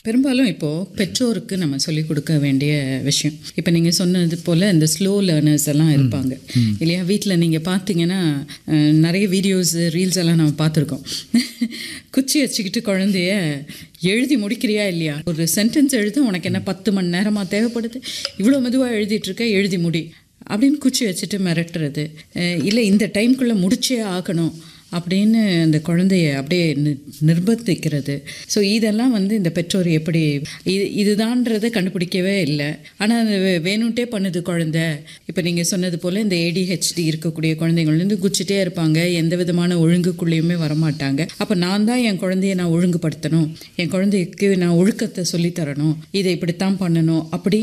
பெரும்பாலும் இப்போது பெற்றோருக்கு நம்ம சொல்லிக் கொடுக்க வேண்டிய விஷயம் இப்போ நீங்கள் சொன்னது போல் இந்த ஸ்லோ லேர்னர்ஸ் எல்லாம் இருப்பாங்க இல்லையா வீட்டில் நீங்கள் பார்த்தீங்கன்னா அஹ், நிறைய வீடியோஸ் ரீல்ஸ் எல்லாம் நம்ம பார்த்துருக்கோம் குச்சி வச்சுக்கிட்டு குழந்தைய எழுதி முடிக்கிறியா இல்லையா ஒரு சென்டென்ஸ் எழுத உனக்கு என்ன பத்து மணி நேரமாக தேவைப்படுது இவ்வளோ மெதுவாக எழுதிட்டு இருக்க எழுதி முடி அப்படின்னு குச்சி வச்சுட்டு மிரட்டுறது அஹ், இல்லை இந்த டைம்குள்ளே முடிச்சே ஆகணும் அப்படின்னு அந்த குழந்தைய அப்படியே நி- நிர்பந்திக்கிறது ஸோ இதெல்லாம் வந்து இந்த பெற்றோர் எப்படி இது இதுதான்றதை கண்டுபிடிக்கவே இல்லை ஆனால் அது வே- வேணும்ட்டே பண்ணுது குழந்தை இப்போ நீங்கள் சொன்னது போல் இந்த ஏடிஹெச்டி இருக்கக்கூடிய குழந்தைகள் வந்து குச்சிட்டே இருப்பாங்க எந்த விதமான ஒழுங்குக்குள்ளேயுமே வரமாட்டாங்க அப்போ நான் தான் என் குழந்தைய நான் ஒழுங்குபடுத்தணும் என் குழந்தைக்கு நான் ஒழுக்கத்தை சொல்லித் தரணும் இதை இப்படித்தான் பண்ணணும் அப்படி